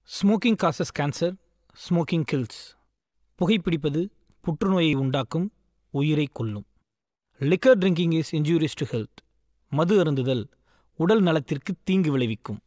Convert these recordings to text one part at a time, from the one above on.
Smoking causes cancer smoking kills புகைப்பிடிப்பது புற்றுநோயை உண்டாக்கும் உயிரை கொல்லும் liquor drinking is injurious to health மது அருந்துதல் உடல் நலத்திற்கு தீங்கு விளைவிக்கும்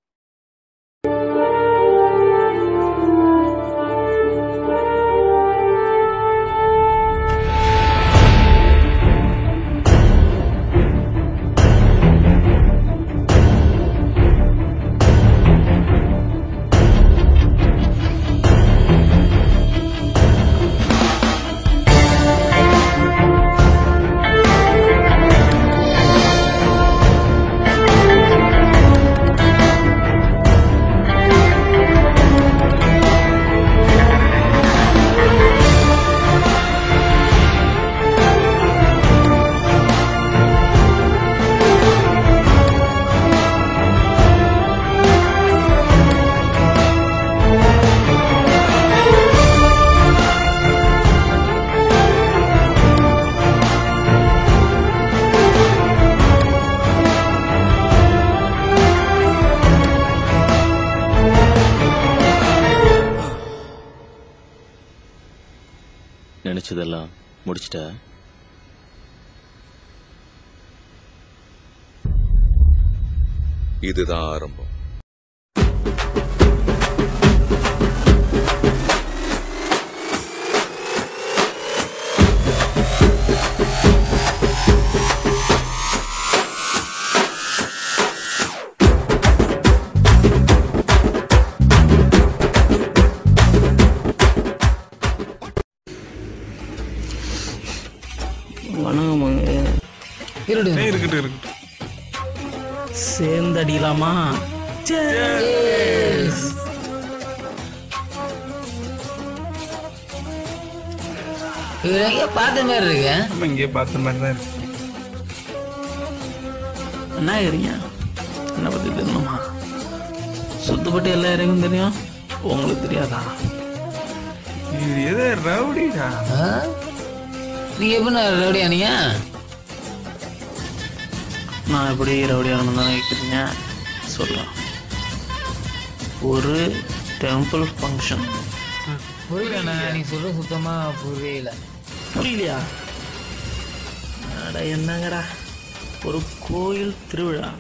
நினைச்சதெல்லாம் முடிச்சிட்ட இதுதான் ஆரம்பம் வணக்கமாங்க இருடு இருக்கட்டும் இருக்கட்டும் சேர்ந்து அடிக்கலாமா இவர் எங்க பார்த்த மாதிரி இருக்கு நம்ம இங்கேயே பார்த்த மாதிரி தான் இருக்கு என்ன இருக்கீங்க என்ன பத்தி தெரியணுமா சுத்தப்பட்டு எல்லா இறங்கும் தெரியும் உங்களுக்கு தெரியாதா இது எது ரவுடிடா ஆ? நீங்க எப்படி ரெடியா நீங்க நான் எப்படி ரவுடியாகணும் தானே கேட்குறீங்க சொல்கிறேன் ஒரு டெம்பிள் ஃபங்க்ஷன் புரியலண்ணா நீ சொல்ற சுத்தமா புரியல புரியலையா அட என்னங்கடா ஒரு கோயில் திருவிழா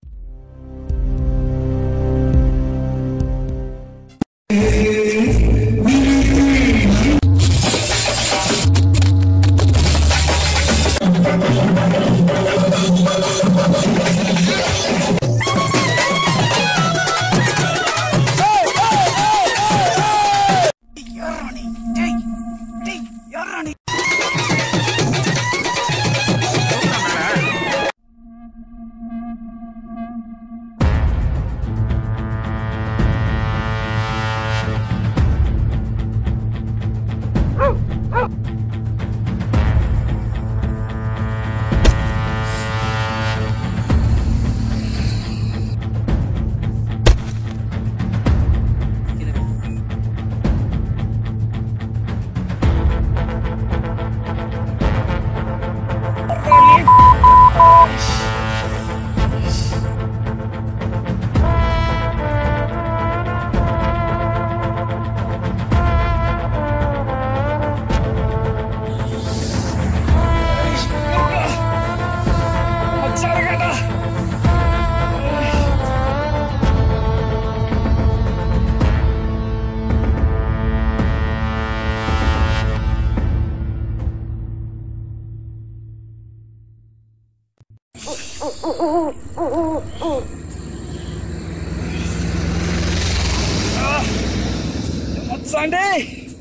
மச்சான் டேய்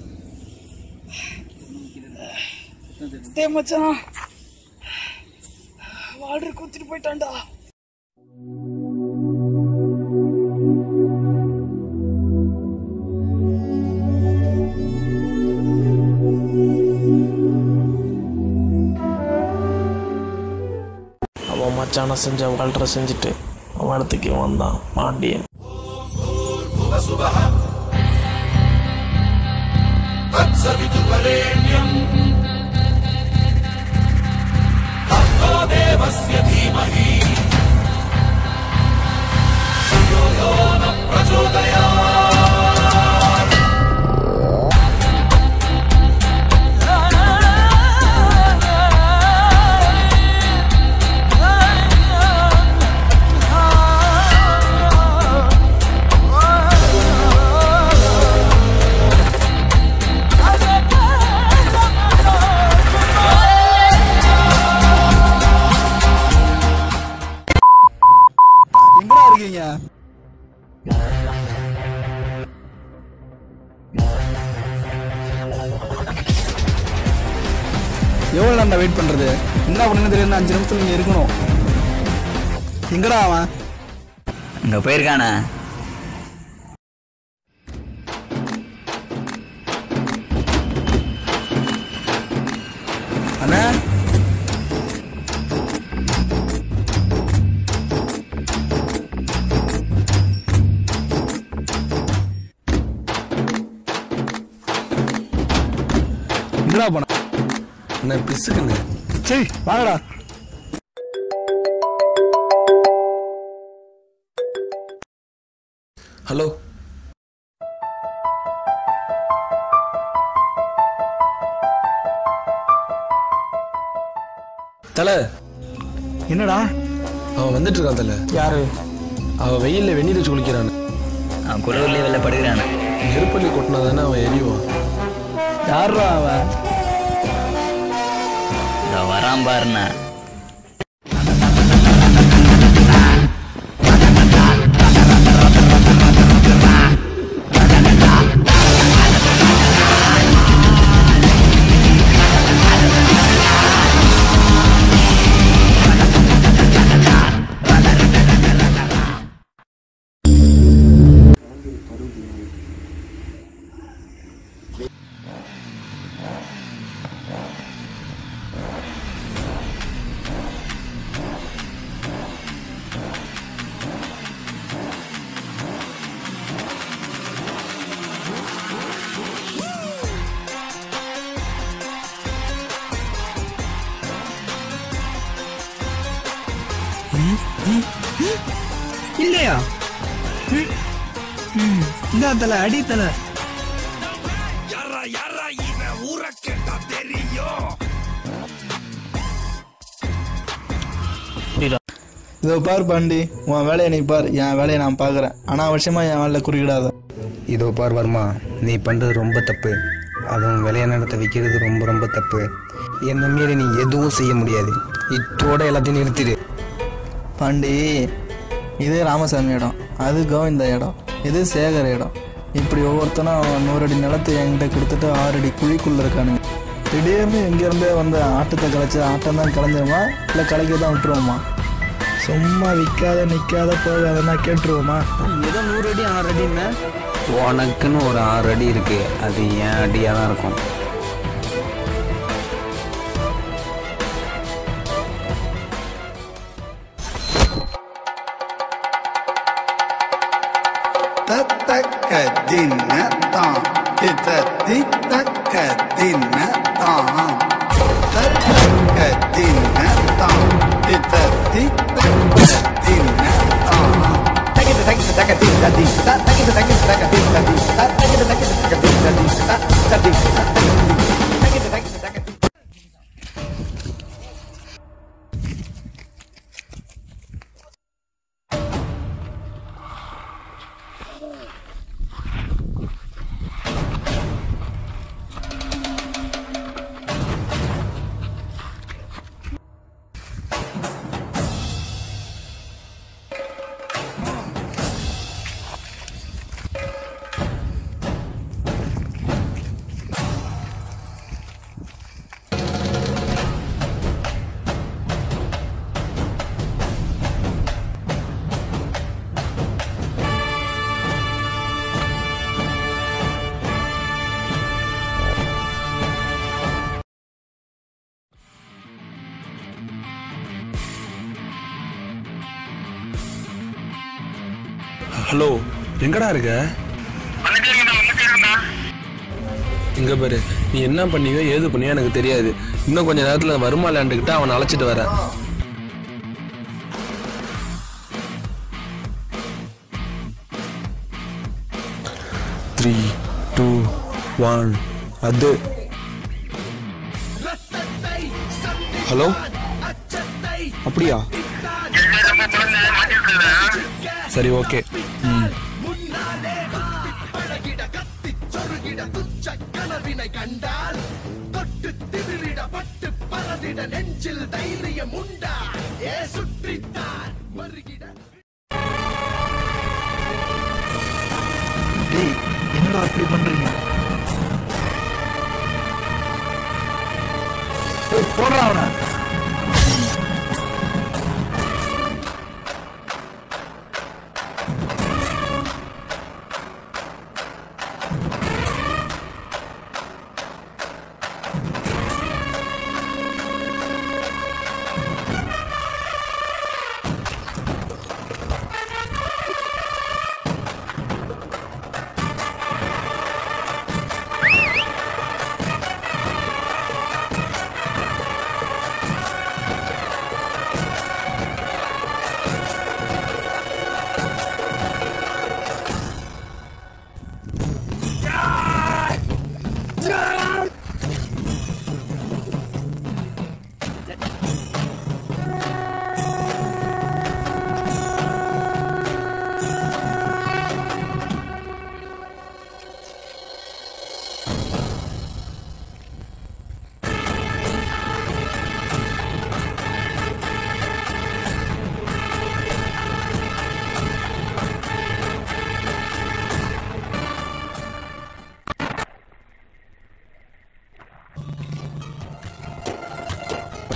டேய் மச்சான் வாடர் குத்திட்டு போயிட்டான்டா அவன் மச்சான செஞ்ச வாழ்ற செஞ்சுட்டு அவன் இடத்துக்கு வந்தான் பாண்டியன் ప్రచోదయాత్ எவ்வளோ நேரம் வெயிட் பண்ணுறது என்ன பண்ணுன்னு தெரியல அஞ்சு நிமிஷத்துல இங்கே இருக்கணும் எங்கடா அவன் அங்கே போயிருக்கானே அண்ணா எங்கடா போன என்ன பிசுக்குங்க சரி வாங்கடா ஹலோ தலை என்னடா அவன் வந்துட்டு இருக்கான் தலை யாரு அவன் வெயில்ல வெந்நீர் வச்சு குளிக்கிறான் அவன் குளூர்லேயே வெளில படுக்கிறானே நெருப்பள்ளி கொட்டினா தானே அவன் எரியுவான் யாருடா அவன் இதோ வரான் பாருண்ணா இல்லையா இந்த தலை அடி தலை இதோ பார் பாண்டி உன் வேலையை நீ பார் என் வேலையை நான் பார்க்குறேன் அனாவசியமா என் வேலையில் குறுக்கிடாத இதோ பார் வர்மா நீ பண்ணுறது ரொம்ப தப்பு அதுவும் விளையாடத்தை விற்கிறது ரொம்ப ரொம்ப தப்பு என்னை மீறி நீ எதுவும் செய்ய முடியாது இத்தோட எல்லாத்தையும் நிறுத்திடு பாண்டி இது ராமசாமி இடம் அது கோவிந்தா இடம் இது சேகர் இடம் இப்படி ஒவ்வொருத்தனும் நூறு அடி நிலத்தை என்கிட்ட கொடுத்துட்டு ஆறு அடி குழிக்குள்ள இருக்கானுங்க திடீர்னு இங்கேருந்தே வந்து ஆட்டத்தை கலைச்சு ஆட்டம் தான் கலைஞ்சிருமா இல்லை கலைக்க தான் விட்டுருவோமா சும்மா விற்காத நிற்காத போகாதன்னா கேட்டுருவோமா ஏதோ நூறு அடி ஆறு அடின்னு உனக்குன்னு ஒரு ஆறு அடி இருக்கு அது என் அடியாக தான் இருக்கும் தத்தக்க தின்னத்தான் தித்தத்தி தக்க தின்னத்தான் தத்தக்க தின்னத்தான் தித்தத்தி தக்க தின்னத்தான் தகித தகித தக தித்ததி தகித தகித தக தித்ததி தகித தகித தக தித்ததி ததி தகித தகித தக ஹலோ எங்கடா இருக்க இங்க பாரு நீ என்ன பண்ணியோ ஏது பண்ணியோ எனக்கு தெரியாது இன்னும் கொஞ்ச நேரத்துல வருமா லேண்டுக்கிட்ட அவனை அழைச்சிட்டு வரேன் த்ரீ டூ ஒன் அது ஹலோ அப்படியா சரி ஓகே ம் டேய் என்னடா இப்படி பண்றீங்க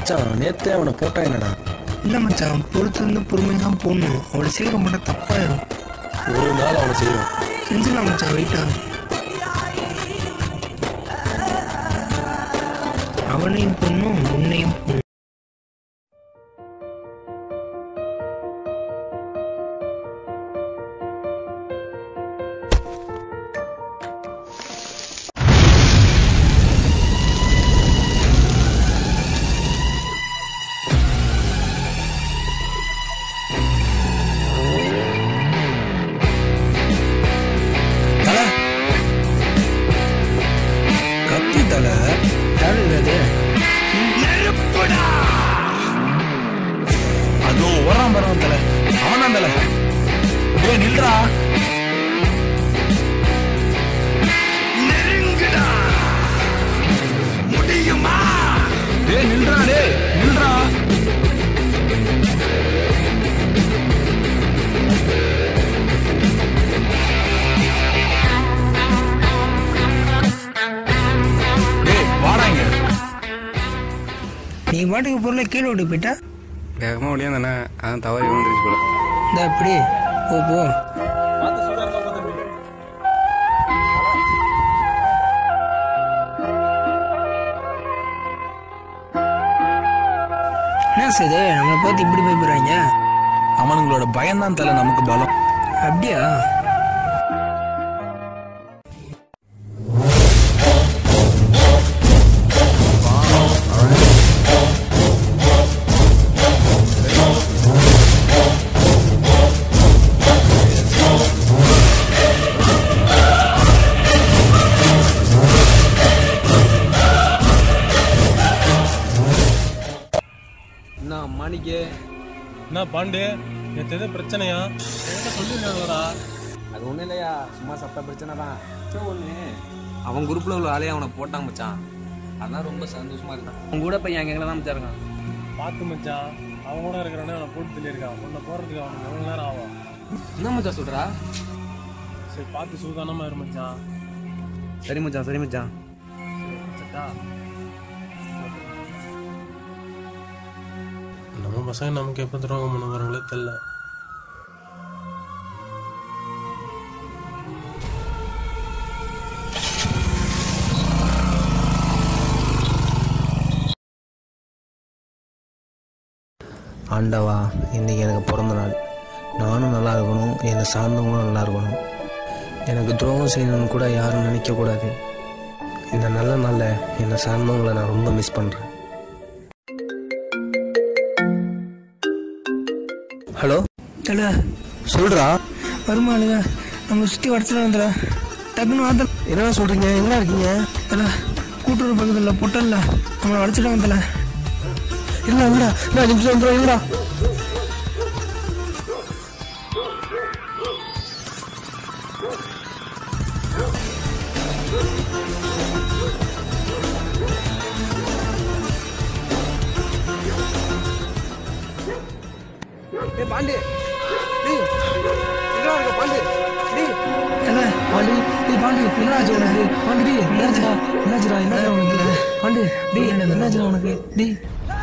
மச்சான் நேத்தே அவனை போட்டா என்னடா இல்லை மச்சான் பொறுத்து இருந்து பொறுமையாக தான் போடணும் அவ்வளோ சீக்கிரம் மட்டும் தப்பாயிடும் ஒரு நாள் அவனை செய்வோம் செஞ்சிடலாம் மச்சான் வெயிட்டா அவனையும் பொண்ணும் உன்னையும் பொண்ணும் தல கத்தி தல யாரு இது அதுவும் ஓராம் பருவம் தல அவனாம் தல டேய் நில்றா டேய் நில்றா டேய் நில்றா டேய் வாடாங்க நீ பாட்டுக்கு பொருளை கீழே விட்டு போயிட்டா வேகமாக ஒளியாந்தானே அதான் தவறி விழுந்துருச்சு போல இந்த அப்படி போ போ என்ன செய்து நம்மளை பார்த்து இப்படி பயப்படுறாங்க அவனுங்களோட பயம்தான் தல நமக்கு பலம் அப்படியா என்ன மாணிக்கே என்ன பாண்டு நேற்று எது பிரச்சனையா சொல்லிருக்காங்களா அது ஒன்றும் இல்லையா சும்மா சப்ப பிரச்சனை தான் சரி ஒன்று அவன் குரூப்பில் உள்ள ஆளே அவனை போட்டான் மச்சான் அதான் ரொம்ப சந்தோஷமா இருக்கான் அவன் கூட பையன் எங்களை தான் மச்சான் இருக்கான் பார்த்து மச்சான் அவன் கூட இருக்கிறவனே அவனை போட்டு தள்ளியிருக்கான் உன்னை போகிறதுக்கு அவனுக்கு எவ்வளோ நேரம் ஆகும் என்ன மச்சான் சொல்கிறா சரி பார்த்து சூதானமா இரு மச்சான் சரி மச்சான் சரி மச்சான் சட்டா நம்ம பசங்க நமக்கு எப்போ துரோகம் பண்ண போகிறாங்களே தெரில ஆண்டவா இன்னைக்கு எனக்கு பிறந்த நாள் நானும் நல்லா இருக்கணும் என்னை சார்ந்தவங்களும் நல்லா இருக்கணும் எனக்கு துரோகம் செய்யணும்னு கூட யாரும் நினைக்கக்கூடாது இந்த நல்ல நாளில் என்னை சார்ந்தவங்களை நான் ரொம்ப மிஸ் பண்ணுறேன் ஹலோ தல சொல்றா வருமா இல்லையா நம்ம சுற்றி வடத்துல வந்துடா டக்குன்னு வாத்த என்ன சொல்றீங்க எங்க இருக்கீங்க தல கூட்டுறவு பக்கத்தில் பொட்டல்ல நம்மளை வடச்சிட்டாங்க தல இல்ல இல்லடா நான் நிமிஷம் வந்துடும் இல்லடா ஏய் பாண்டு டேய் எங்கடா இருக்க பாண்டு டேய் தல பாண்டி டேய் பாண்டி என்னாச்சு உனக்கு பாண்டி டேய் என்னாச்சுடா என்னாச்சுடா என்னாச்சுடா உனக்கு பாண்டி டேய் என்னாச்சுடா உனக்கு டேய்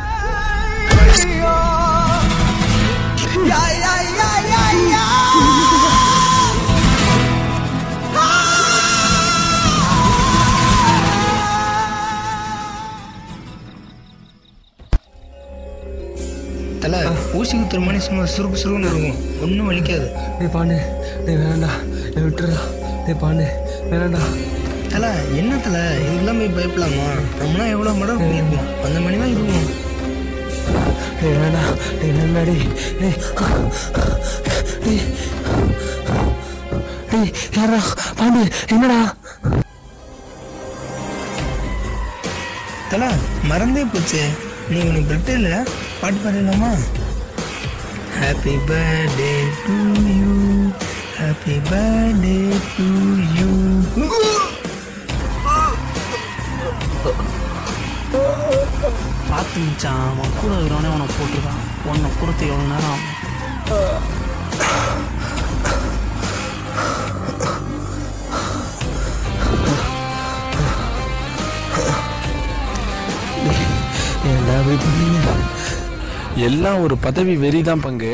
தல ஊசி குத்துற மணி சும்மா சுருக்கு சுருக்குன்னு இருக்கும் ஒன்றும் வலிக்காது டேய் பாண்டு டேய் வேணாம்டா டேய் விட்டுறா டேய் பாண்டு வேணாம்டா தல என்ன தல இதுக்கெல்லாம் போய் பயப்படலாமா நம்மளாம் எவ்வளோ மடம் பண்ணியிருப்போம் அந்த மணி தான் இதுவும் டேய் வேணாம் டேய் வேணா டேய் டேய் டேய் டேய் யாரா பாண்டு என்னடா தல மறந்தே போச்சு நீ உனக்கு பர்த்டே இல்லை பாட்டு பாடிடலாமா happy birthday to you happy birthday to you பார்த்து மச்சான் அவன் கூட இருக்கிறவனே உனக்கு போட்டிருக்கான் உன்னை கொடுத்து எவ்வளோ நேரம் ஆகும் ஏன்டா அப்படி பண்ணீங்க எல்லாம் ஒரு பதவி வெறி தான் பங்கு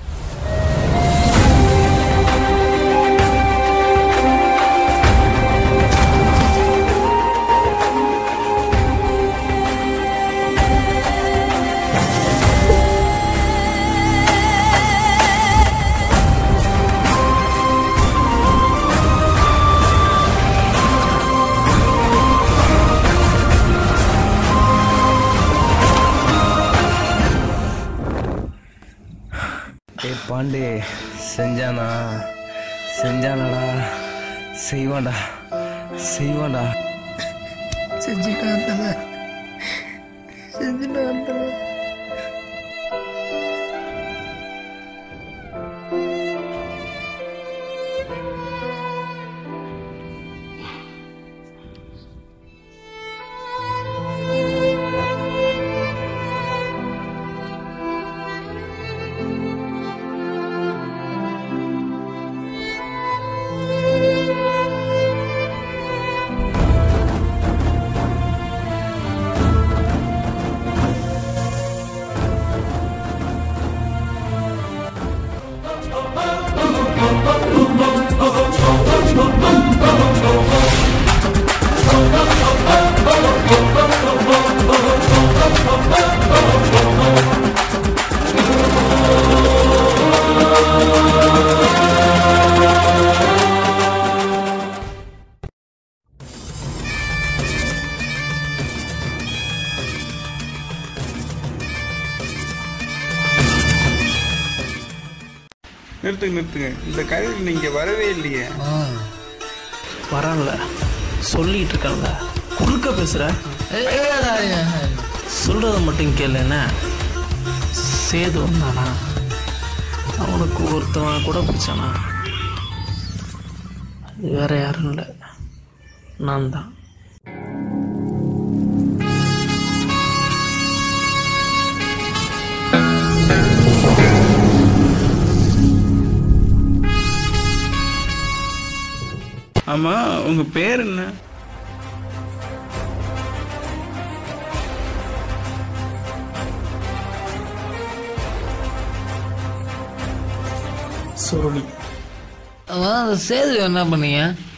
ஏ பாண்டே செஞ்சானா செஞ்சானடா செய்வான்டா செய்வான்டா செஞ்சுட்டான் தலை செஞ்சுட்டான் தலை நிறுத்துங்க நிறுத்துங்க இந்த கதையில் நீங்க வரவே இல்லையே வரல சொல்லிட்டு இருக்கேன்ல குறுக்க பேசுற சொல்றத மட்டும் கேளு என்ன சேது வந்தானா அவனுக்கு ஒருத்தவன் கூட பிடிச்சானா அது வேற யாரும் இல்லை நான் தான் ஆமா உங்க பேர் என்ன அவன் அந்த சேது என்ன பண்ணீங்க